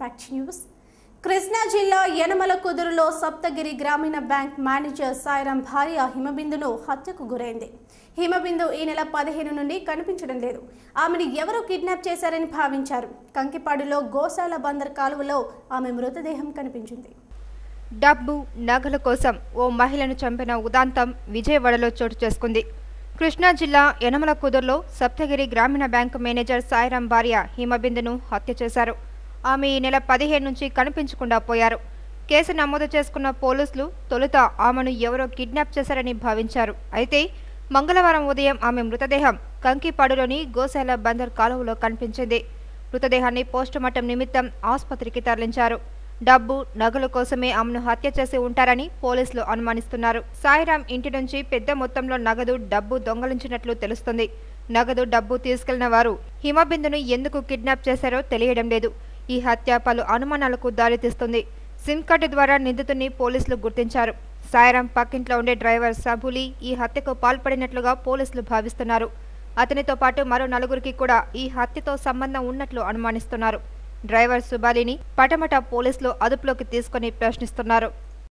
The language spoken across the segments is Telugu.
బ్యాక్ టు న్యూస్ కృష్ణా జిల్లా యనమల కుదురులో సప్తగిరి గ్రామీణ బ్యాంక్ మేనేజర్ సాయిరాం భార్య హిమబిందును హత్యకు గురైంది హిమబిందు ఈ నెల పదిహేను నుండి కనిపించడం లేదు ఆమెను ఎవరో కిడ్నాప్ చేశారని భావించారు కంకిపాడులో గోశాల బందర్ కాలువలో ఆమె మృతదేహం కనిపించింది డబ్బు నగల కోసం ఓ మహిళను చంపిన ఉదాంతం విజయవాడలో చోటు చేసుకుంది కృష్ణా జిల్లా యనమల కుదురులో సప్తగిరి గ్రామీణ బ్యాంకు మేనేజర్ సాయిరాం భార్య హిమబిందును హత్య చేశారు ఆమె ఈ నెల పదిహేను నుంచి కనిపించకుండా పోయారు కేసు నమోదు చేసుకున్న పోలీసులు తొలుత ఆమెను ఎవరో కిడ్నాప్ చేశారని భావించారు అయితే మంగళవారం ఉదయం ఆమె మృతదేహం కంకిపాడులోని గోశాల బందర్ కాలువలో కనిపించింది మృతదేహాన్ని పోస్టుమార్టం నిమిత్తం ఆసుపత్రికి తరలించారు డబ్బు నగల కోసమే ఆమెను హత్య చేసి ఉంటారని పోలీసులు అనుమానిస్తున్నారు సాయిరాం ఇంటి నుంచి పెద్ద మొత్తంలో నగదు డబ్బు దొంగలించినట్లు తెలుస్తుంది నగదు డబ్బు తీసుకెళ్లిన వారు హిమబిందును ఎందుకు కిడ్నాప్ చేశారో తెలియడం లేదు ఈ హత్య పలు అనుమానాలకు దారితీస్తుంది సిమ్ కార్డు ద్వారా నిందితుడిని పోలీసులు గుర్తించారు సాయిరాం పక్కింట్లో ఉండే డ్రైవర్ సబులి ఈ హత్యకు పాల్పడినట్లుగా పోలీసులు భావిస్తున్నారు అతనితో పాటు మరో నలుగురికి కూడా ఈ హత్యతో సంబంధం ఉన్నట్లు అనుమానిస్తున్నారు డ్రైవర్ సుబాలిని పటమట పోలీసులు అదుపులోకి తీసుకుని ప్రశ్నిస్తున్నారు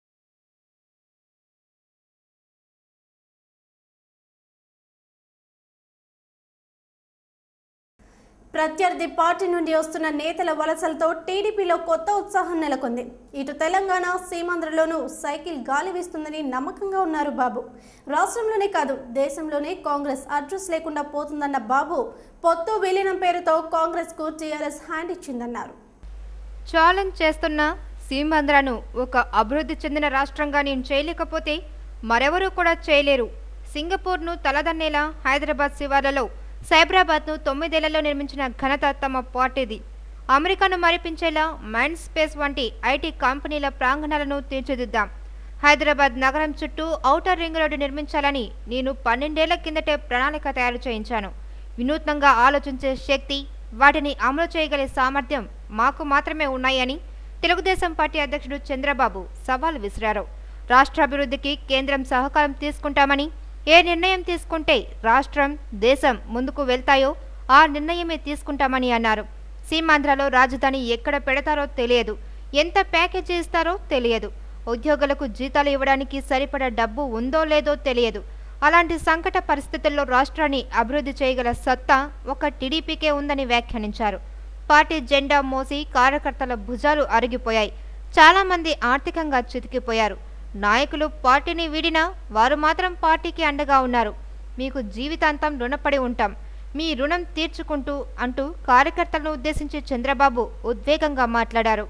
ప్రత్యర్థి పార్టీ నుండి వస్తున్న నేతల వలసలతో టీడీపీలో కొత్త ఉత్సాహం నెలకొంది ఇటు తెలంగాణ సీమాంధ్రలోనూ సైకిల్ గాలి వీస్తుందని నమ్మకంగా ఉన్నారు బాబు రాష్ట్రంలోనే కాదు దేశంలోనే కాంగ్రెస్ అడ్రస్ లేకుండా పోతుందన్న బాబు పొత్తు విలీనం పేరుతో కాంగ్రెస్ కు టీఆర్ఎస్ హ్యాండ్ ఇచ్చిందన్నారు ఛాలెంజ్ చేస్తున్న సీమాంధ్రను ఒక అభివృద్ధి చెందిన రాష్ట్రంగా నేను చేయలేకపోతే మరెవరూ కూడా చేయలేరు సింగపూర్ను తలదన్నేలా హైదరాబాద్ శివార్లలో సైబరాబాద్ను తొమ్మిదేళ్లలో నిర్మించిన ఘనత తమ పార్టీది అమెరికాను మరిపించేలా మైండ్ స్పేస్ వంటి ఐటీ కంపెనీల ప్రాంగణాలను తీర్చిదిద్దాం హైదరాబాద్ నగరం చుట్టూ ఔటర్ రింగ్ రోడ్డు నిర్మించాలని నేను పన్నెండేళ్ల కిందటే ప్రణాళిక తయారు చేయించాను వినూత్నంగా ఆలోచించే శక్తి వాటిని అమలు చేయగల సామర్థ్యం మాకు మాత్రమే ఉన్నాయని తెలుగుదేశం పార్టీ అధ్యక్షుడు చంద్రబాబు సవాల్ విసిరారు రాష్ట్రాభివృద్ధికి కేంద్రం సహకారం తీసుకుంటామని ఏ నిర్ణయం తీసుకుంటే రాష్ట్రం దేశం ముందుకు వెళ్తాయో ఆ నిర్ణయమే తీసుకుంటామని అన్నారు సీమాంధ్రలో రాజధాని ఎక్కడ పెడతారో తెలియదు ఎంత ప్యాకేజీ ఇస్తారో తెలియదు ఉద్యోగులకు జీతాలు ఇవ్వడానికి సరిపడా డబ్బు ఉందో లేదో తెలియదు అలాంటి సంకట పరిస్థితుల్లో రాష్ట్రాన్ని అభివృద్ధి చేయగల సత్తా ఒక టీడీపీకే ఉందని వ్యాఖ్యానించారు పార్టీ జెండా మోసి కార్యకర్తల భుజాలు అరిగిపోయాయి చాలామంది ఆర్థికంగా చితికిపోయారు నాయకులు పార్టీని వీడినా వారు మాత్రం పార్టీకి అండగా ఉన్నారు మీకు జీవితాంతం రుణపడి ఉంటాం మీ రుణం తీర్చుకుంటూ అంటూ కార్యకర్తలను ఉద్దేశించి చంద్రబాబు ఉద్వేగంగా మాట్లాడారు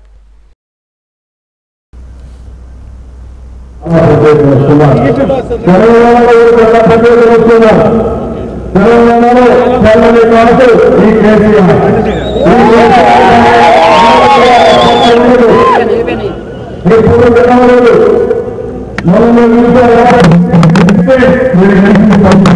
తెలంగాణలో కూడా ప్రజలు వస్తున్నారు తెలంగాణలో చల్లని కాదు ఈ కేసీఆర్ ఈ ఇప్పుడు తెలంగాణలో నలభై నిమిషాలు మీరు గెలిచి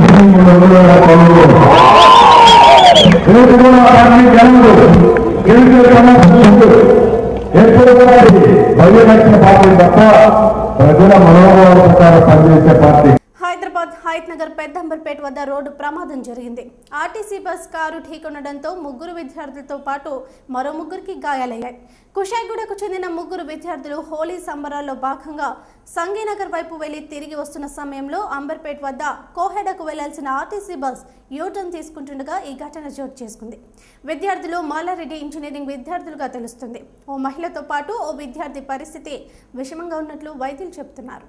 కూడా పార్టీ జనములు గెలిచే సమస్యలు ఎప్పుడు కూడా భయలక్షణ పార్టీ తప్ప ప్రజల మనోభావాల ప్రకారం పనిచేసే పార్టీ హైదరాబాద్ హైత్ నగర్ పెద్దంబర్పేట వద్ద రోడ్డు ప్రమాదం జరిగింది ఆర్టీసీ బస్ కారు ఢీకొనడంతో ముగ్గురు విద్యార్థులతో పాటు మరో ముగ్గురికి గాయాలయ్యాయి కుషాయిగూడకు చెందిన ముగ్గురు విద్యార్థులు హోలీ సంబరాల్లో భాగంగా సంగీనగర్ వైపు వెళ్లి తిరిగి వస్తున్న సమయంలో అంబర్పేట్ వద్ద కోహెడకు వెళ్లాల్సిన ఆర్టీసీ బస్ యూటర్న్ తీసుకుంటుండగా ఈ ఘటన చోటు చేసుకుంది విద్యార్థులు మాలారెడ్డి ఇంజనీరింగ్ విద్యార్థులుగా తెలుస్తుంది ఓ మహిళతో పాటు ఓ విద్యార్థి పరిస్థితి విషమంగా ఉన్నట్లు వైద్యులు చెబుతున్నారు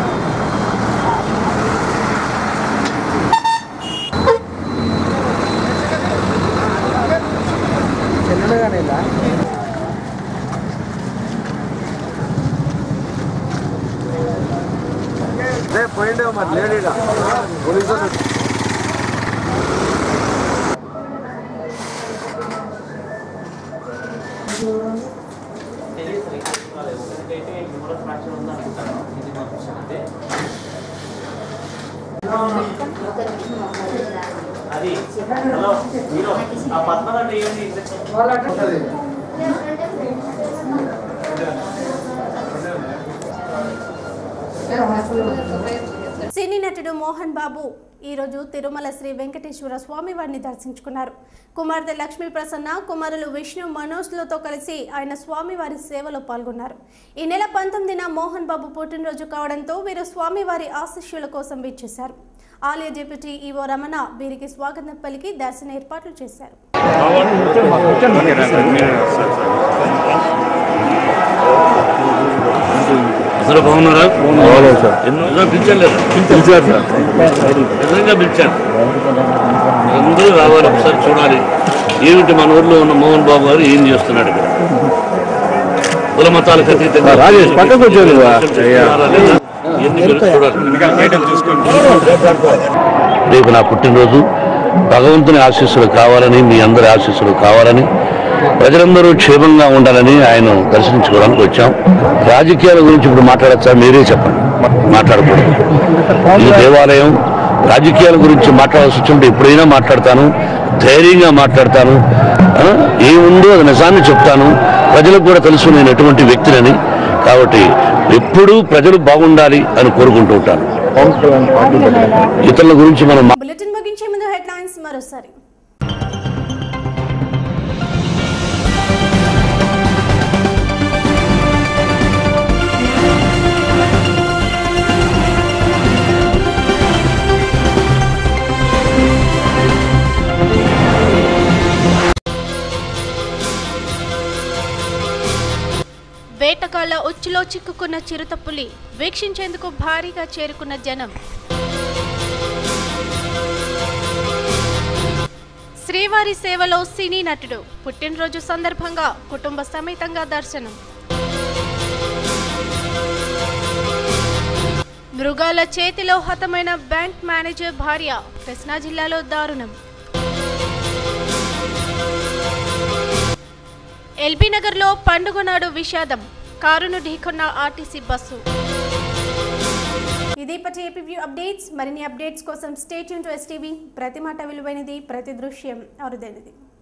పోయిండే మరి లేడీగా పోలీసులు అది హలో హీరో ఆ పద్మనాభ ఏంటి సినీ నటుడు మోహన్ బాబు ఈరోజు తిరుమల శ్రీ వెంకటేశ్వర స్వామి వారిని దర్శించుకున్నారు కుమార్తె లక్ష్మీ ప్రసన్న కుమారులు విష్ణు మనోజ్లతో కలిసి ఆయన స్వామివారి సేవలో పాల్గొన్నారు ఈ నెల పంతొమ్మిదిన మోహన్ బాబు పుట్టినరోజు కావడంతో వీరు స్వామివారి ఆశిష్యుల కోసం విచ్చేశారు ఆలయ డిప్యూటీ ఈవో రమణ వీరికి స్వాగతం పలికి దర్శన ఏర్పాట్లు చేశారు అందరూ బాగున్నారా అవును సార్ ఎన్నో పిలిచారు లేదా పిలిచారు సార్ నిజంగా పిలిచారు అందరూ రావాలి ఒకసారి చూడాలి ఏమిటి మన ఊర్లో ఉన్న మోహన్ బాబు గారు ఏం చేస్తున్నాడు ఇక్కడ కుల మతాలకు అతీతంగా రాజేష్, పక్కకు వచ్చేది వా. చేస్తున్నారా లేదా? ఇవన్నీ మీరు చూడాలి రేపు నా పుట్టినరోజు భగవంతుని ఆశీస్సులు కావాలని మీ అందరి ఆశీస్సులు కావాలని ప్రజలందరూ క్షేమంగా ఉండాలని ఆయన దర్శించుకోవడానికి వచ్చాం రాజకీయాల గురించి ఇప్పుడు మాట్లాడచ్చా మీరే చెప్పండి మాట్లాడకూడదు ఈ దేవాలయం రాజకీయాల గురించి మాట్లాడాల్సి వచ్చినప్పుడు ఎప్పుడైనా మాట్లాడతాను ధైర్యంగా మాట్లాడతాను ఆ, ఏముందో అది నిజాన్ని చెప్తాను ప్రజలకు కూడా తెలుసు నేను ఎటువంటి వ్యక్తినని కాబట్టి ఎప్పుడూ ప్రజలు బాగుండాలి అని కోరుకుంటూ ఉంటాను పవన్ కళ్యాణ్ పార్టీ పెట్టారు ఇతరుల గురించి మనం మా- బులెటిన్ ముగించే ముందు హెడ్లైన్స్ మరోసారి వేటగాళ్ల ఉచ్చులో చిక్కుకున్న చిరుతపులి వీక్షించేందుకు భారీగా చేరుకున్న జనం శ్రీవారి సేవలో సినీ నటుడు పుట్టినరోజు సందర్భంగా కుటుంబ సమేతంగా దర్శనం మృగాల చేతిలో హతమైన బ్యాంక్ మేనేజర్ భార్య కృష్ణా జిల్లాలో దారుణం ఎల్బీ నగర్లో పండుగ నాడు విషాదం కారును ఢీకొన్న ఆర్టీసీ బస్సు ఇది ఇప్పటి ఏపీవ్యూ అప్డేట్స్ మరిన్ని అప్డేట్స్ కోసం స్టేట్ యూన్ టు ఎస్టీవీ ప్రతి మాట విలువైనది ప్రతి దృశ్యం అరుదైనది